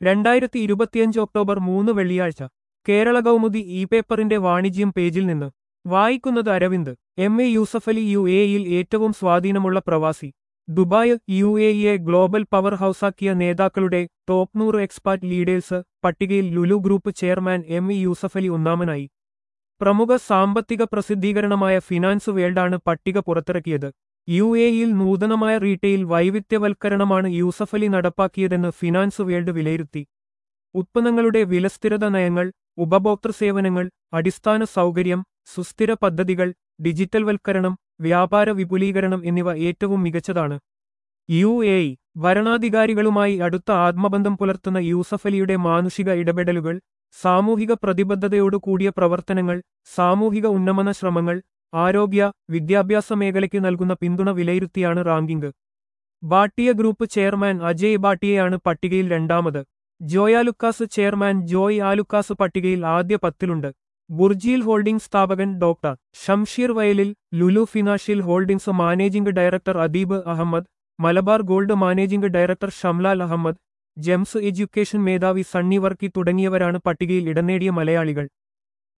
രണ്ടായിരത്തി ഇരുപത്തിയഞ്ച് ഒക്ടോബർ മൂന്ന് വെള്ളിയാഴ്ച കേരള കൗമുദി ഇ പേപ്പറിന്റെ വാണിജ്യം പേജിൽ നിന്ന് വായിക്കുന്നത് Aravind M A Yusuffali U എയിൽ ഏറ്റവും സ്വാധീനമുള്ള പ്രവാസി ദുബായ് യു എ ഇയെ ഗ്ലോബൽ പവർ ഹൌസാക്കിയ നേതാക്കളുടെ ടോപ്പ് നൂറ് എക്സ്പാർട്ട് ലീഡേഴ്സ് പട്ടികയിൽ Lulu group chairman M E Yusuffali ഒന്നാമനായി പ്രമുഖ സാമ്പത്തിക പ്രസിദ്ധീകരണമായ ഫിനാൻസ് വേൾഡാണ് പട്ടിക പുറത്തിറക്കിയത് യു എയിൽ നൂതനമായ റീറ്റെയിൽ വൈവിധ്യവൽക്കരണമാണ് യൂസഫലി നടപ്പാക്കിയതെന്ന് ഫിനാൻസ് വേൾഡ് വിലയിരുത്തി ഉത്പന്നങ്ങളുടെ വിലസ്ഥിരത നയങ്ങൾ ഉപഭോക്തൃ സേവനങ്ങൾ അടിസ്ഥാന സൗകര്യം സുസ്ഥിര പദ്ധതികൾ ഡിജിറ്റൽവൽക്കരണം വ്യാപാര വിപുലീകരണം എന്നിവ ഏറ്റവും മികച്ചതാണ് യു എ ഇ ഭരണാധികാരികളുമായി അടുത്ത ആത്മബന്ധം പുലർത്തുന്ന യൂസഫലിയുടെ മാനുഷിക ഇടപെടലുകൾ സാമൂഹിക പ്രതിബദ്ധതയോടു കൂടിയ പ്രവർത്തനങ്ങൾ സാമൂഹിക ഉന്നമന ശ്രമങ്ങൾ ആരോഗ്യ വിദ്യാഭ്യാസ മേഖലയ്ക്ക് നൽകുന്ന പിന്തുണ വിലയിരുത്തിയാണ് ranking Bhatia group chairman Ajay ബാട്ടിയയാണ് പട്ടികയിൽ രണ്ടാമത് ജോയ് ആലുക്കാസ് ചെയർമാൻ ജോയ് ആലുക്കാസ് പട്ടികയിൽ ആദ്യ പത്തിലുണ്ട് ബുർജിയിൽ ഹോൾഡിംഗ് സ്ഥാപകൻ doctor Shamsheer Vayalil Lulu financial holdings managing director Adeeb Ahmed Malabar gold managing director Shamlal Ahmed GEMS education മേധാവി സണ്ണി വർക്കി തുടങ്ങിയവരാണ് പട്ടികയിൽ ഇടം നേടിയ മലയാളികൾ